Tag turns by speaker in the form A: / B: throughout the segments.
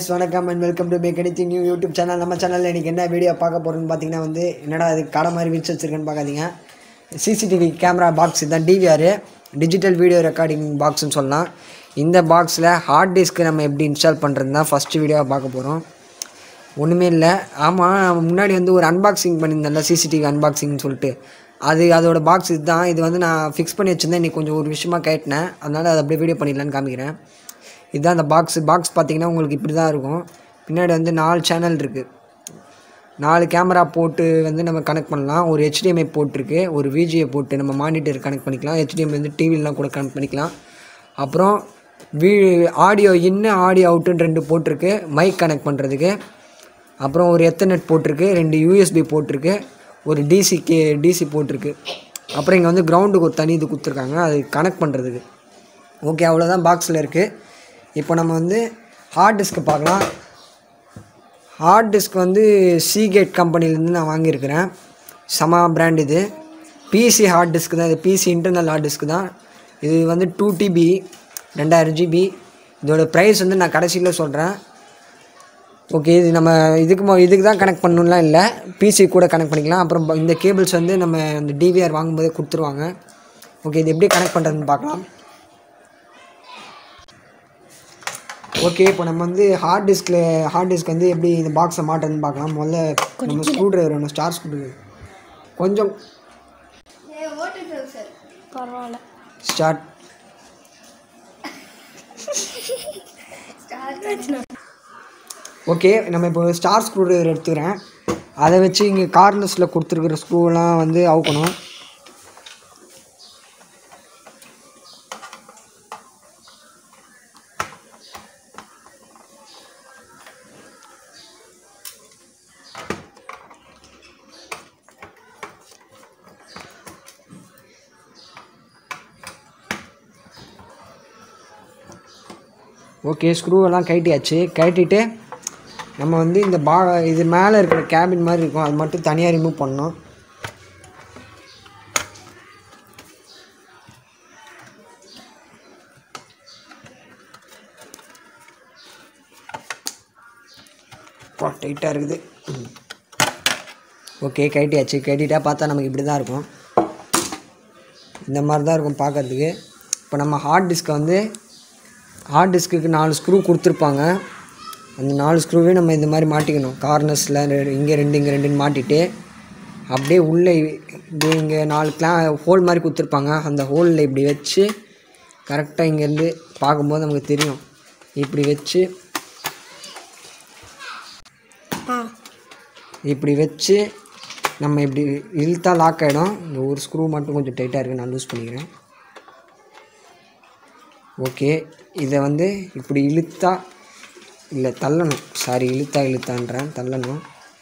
A: guys வணக்கம் and welcome to make anything new YouTube channel நம்ம சேனலில் இன்றைக்கி என்ன வீடியோ பார்க்க போகிறோம்னு பார்த்தீங்கன்னா வந்து என்னடா இது கடை மாதிரி விரிச்சு வச்சிருக்கேன்னு பார்க்காதீங்க சிசிடிவி கேமரா பாக்ஸ் இதுதான் டிவிஆர் டிஜிட்டல் வீடியோ ரெக்கார்டிங் பாக்ஸ்னு சொல்லலாம் இந்த பாக்ஸில் ஹார்ட் டிஸ்க்கு நம்ம எப்படி இன்ஸ்டால் பண்ணுறது தான் ஃபஸ்ட்டு வீடியோவை பார்க்க போகிறோம் ஒன்றுமே இல்லை ஆமாம் நான் முன்னாடி வந்து ஒரு அன்பாக்சிங் பண்ணியிருந்தேன்ல சிசிடிவி அன்பாக்சிங்னு சொல்லிட்டு அது அதோட பாக்ஸ் இதுதான் இது வந்து நான் ஃபிக்ஸ் பண்ணி வச்சுருந்தேன் இன்றைக்கி கொஞ்சம் ஒரு விஷயமா கேட்டினேன் அதனால் அதை அப்படியே வீடியோ பண்ணிடலான்னு காமிக்கிறேன் இதுதான் அந்த பாக்ஸ் பாக்ஸ் பார்த்தீங்கன்னா உங்களுக்கு இப்படி தான் இருக்கும் பின்னாடி வந்து நாலு சேனல் இருக்குது நாலு கேமரா போட்டு வந்து நம்ம கனெக்ட் பண்ணலாம் ஒரு HDMI போட்டிருக்கு ஒரு விஜிஏ போட்டு நம்ம மானிட்டர் கனெக்ட் பண்ணிக்கலாம் HDMI வந்து டிவிலாம் கூட கனெக்ட் பண்ணிக்கலாம் அப்புறம் வீ ஆடியோ இன்னு ஆடியோ அவுட்டுன்னு ரெண்டு போட்டிருக்கு மைக் கனெக்ட் பண்ணுறதுக்கு அப்புறம் ஒரு எத்தனெட் போட்டிருக்கு ரெண்டு யூஎஸ்பி போட்டிருக்கு ஒரு டிசி கே டிசி போட்டிருக்கு அப்புறம் இங்கே வந்து கிரவுண்டுக்கு ஒரு தனி இது கொடுத்துருக்காங்க அது கனெக்ட் பண்ணுறதுக்கு ஓகே அவ்வளோதான் பாக்ஸில் இருக்குது இப்போ நம்ம வந்து ஹார்ட் டிஸ்க்கு பார்க்கலாம் ஹார்ட் டிஸ்க் வந்து சீகேட் கம்பெனிலேருந்து நான் வாங்கியிருக்கிறேன் சமா பிராண்ட் இது பிசி ஹார்ட் டிஸ்க் தான் இது பிசி இன்டர்னல் ஹார்ட் டிஸ்க் தான் இது வந்து டூ டிபி ரெண்டாயிரம் ஜிபி இதோட ப்ரைஸ் வந்து நான் கடைசியில் சொல்கிறேன் ஓகே இது நம்ம இதுக்கு மொ- இதுக்கு தான் கனெக்ட் பண்ணணும்லாம் இல்லை பிசி கூட கனெக்ட் பண்ணிக்கலாம் அப்புறம் ப- இந்த கேபிள்ஸ் வந்து நம்ம இந்த டிவிஆர் வாங்கும்போதே கொடுத்துருவாங்க ஓகே இது எப்படி கனெக்ட் பண்ணுறதுன்னு பார்க்கலாம் ஓகே இப்போ நம்ம வந்து ஹார்ட் டிஸ்கில் ஹார்ட் டிஸ்க் வந்து எப்படி இந்த பாக்ஸை மாட்டுறதுன்னு பார்க்கலாம் முதல்ல நம்ம ஸ்க்ரூ ட்ரைவர் வேணும் ஸ்டார் ஸ்க்ரூ ட்ரைவர் கொஞ்சம்
B: பரவாயில்ல
A: ஸ்டார்ட் ஓகே நம்ம இப்போ ஸ்டார் ஸ்க்ரூ ட்ரைவர் எடுத்துக்கிறேன் அதை வச்சு இங்கே கார்னர்ஸில் கொடுத்துருக்குற ஸ்க்ரூலாம் வந்து அவுக்கணும் ஓகே ஸ்க்ரூவெல்லாம் கழட்டியாச்சு கழட்டிட்டு நம்ம வந்து இந்த பா இது மேலே இருக்கிற கேபின் மாதிரி இருக்கும் அது மட்டும் தனியாக ரிமூவ் பண்ணணும் டைட்டாக இருக்குது ஓகே கழட்டியாச்சு கழட்டிட்டா பார்த்தா நமக்கு இப்படி தான் இருக்கும் இந்த மாதிரி தான் இருக்கும் பார்க்கறதுக்கு இப்போ நம்ம ஹார்ட் டிஸ்க்கை வந்து ஹார்ட் டிஸ்க்குக்கு நாலு ஸ்க்ரூ கொடுத்துருப்பாங்க அந்த நாலு ஸ்க்ரூவே நம்ம இந்த மாதிரி மாட்டிக்கணும் கார்னர்ஸில் இங்கே ரெண்டு இங்கே ரெண்டுன்னு மாட்டிட்டு அப்படியே உள்ளே இப்படி இங்கே நாலு கிளா ஹோல் மாதிரி கொடுத்துருப்பாங்க அந்த ஹோலில் இப்படி வச்சு கரெக்டாக இங்கேருந்து பார்க்கும்போது நமக்கு தெரியும் இப்படி வச்சு
B: ஆ
A: இப்படி வச்சு நம்ம இப்படி இழுத்தா லாக் ஆகிடும் இந்த ஒரு ஸ்க்ரூ மட்டும் கொஞ்சம் டைட்டாக இருக்குது நான் லூஸ் பண்ணிக்கிறேன் ஓகே இதை வந்து இப்படி இழுத்தா இல்லை தள்ளணும் சாரி இழுத்தா இழுத்தான்றேன் தள்ளணும்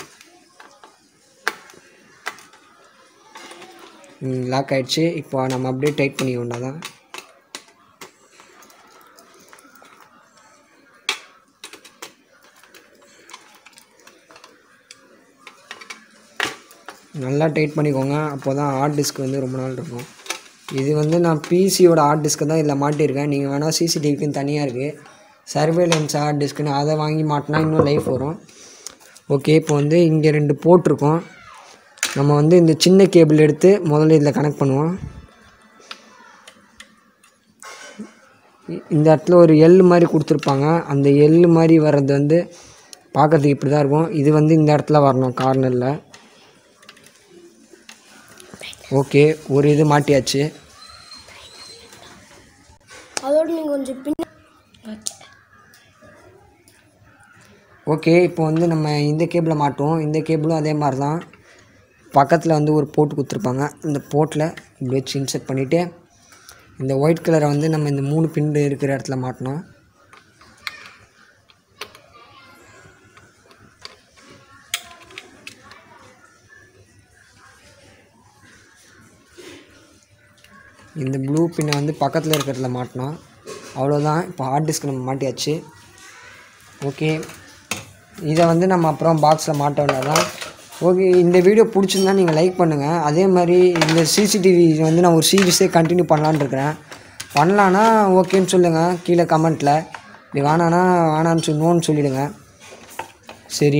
A: லாக் ஆயிடுச்சு இப்போ நம்ம அப்படியே டைட் பண்ணி தான் நல்லா டைட் பண்ணிக்கோங்க அப்போ தான் ஹார்ட் டிஸ்க் வந்து ரொம்ப நாள் இருக்கும் இது வந்து நான் பிசியோட ஹார்ட் டிஸ்க்கு தான் இதில் மாட்டியிருக்கேன் நீங்கள் வேணால் சிசிடிவிக்குன்னு தனியாக இருக்குது சர்வேலன்ஸ் ஹார்ட் டிஸ்க்குன்னு அதை வாங்கி மாட்டினா இன்னும் லைஃப் வரும் ஓகே இப்போ வந்து இங்கே ரெண்டு போட்டிருக்கோம் நம்ம வந்து இந்த சின்ன கேபிள் எடுத்து முதல்ல இதில் கனெக்ட் பண்ணுவோம் இ- இந்த இடத்துல ஒரு எல் மாதிரி கொடுத்துருப்பாங்க அந்த எல் மாதிரி வர்றது வந்து பார்க்கறதுக்கு இப்படி தான் இருக்கும் இது வந்து இந்த இடத்துல வரணும் கார்னரில் ஓகே ஒரு இது மாட்டியாச்சு
B: அதோட நீங்கள் கொஞ்சம் பின்ன
A: ஓகே இப்போ வந்து நம்ம இந்த கேபிளை மாட்டுவோம் இந்த கேபிளும் அதே மாதிரி தான் பக்கத்தில் வந்து ஒரு போட்டு கொடுத்துருப்பாங்க இந்த போட்டில் இப்படி வச்சு இன்செர்ட் பண்ணிவிட்டு இந்த ஒயிட் கலரை வந்து நம்ம இந்த மூணு பின் இருக்கிற இடத்துல மாட்டணும் இந்த ப்ளூ பின்னை வந்து பக்கத்தில் இருக்கிறதுல மாட்டினோம் அவ்வளோதான் இப்போ ஹார்ட் டிஸ்க் நம்ம மாட்டியாச்சு ஓகே இதை வந்து நம்ம அப்புறம் பாக்ஸில் மாட்ட வேண்டாதான் ஓகே இந்த வீடியோ பிடிச்சிருந்தா நீங்கள் லைக் பண்ணுங்கள் அதே மாதிரி இந்த சிசிடிவி வந்து நான் ஒரு சீரிஸே கண்டினியூ பண்ணலான்னு இருக்கிறேன் பண்ணலான்னா ஓகேன்னு சொல்லுங்கள் கீழே கமெண்ட்டில் இப்படி வேணான்னா வேணான்னு சொல்லி நோன்னு சொல்லிவிடுங்க சரி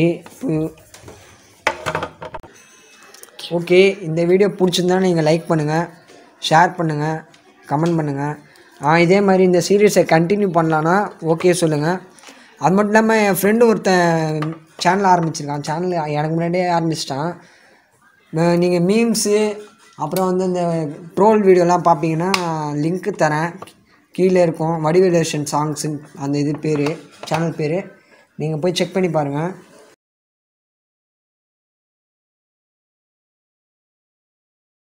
A: ஓகே இந்த வீடியோ பிடிச்சிருந்தா நீங்கள் லைக் பண்ணுங்கள் ஷேர் பண்ணுங்கள் கமெண்ட் பண்ணுங்கள் ஆ இதே மாதிரி இந்த சீரியஸை கண்டினியூ பண்ணலான்னா ஓகே சொல்லுங்கள் அது மட்டும் இல்லாமல் என் ஃப்ரெண்டு ஒருத்தன் சேனல் ஆரம்பிச்சிருக்கான் சேனல் எனக்கு முன்னாடியே ஆரம்பிச்சிட்டான் நீங்கள் மீம்ஸு அப்புறம் வந்து இந்த ட்ரோல் வீடியோலாம் பார்ப்பீங்கன்னா லிங்க்கு தரேன் கீழே இருக்கும் வடிவேலேஷன் சாங்ஸு அந்த இது பேர் சேனல் பேர் நீங்கள் போய் செக் பண்ணி பாருங்கள்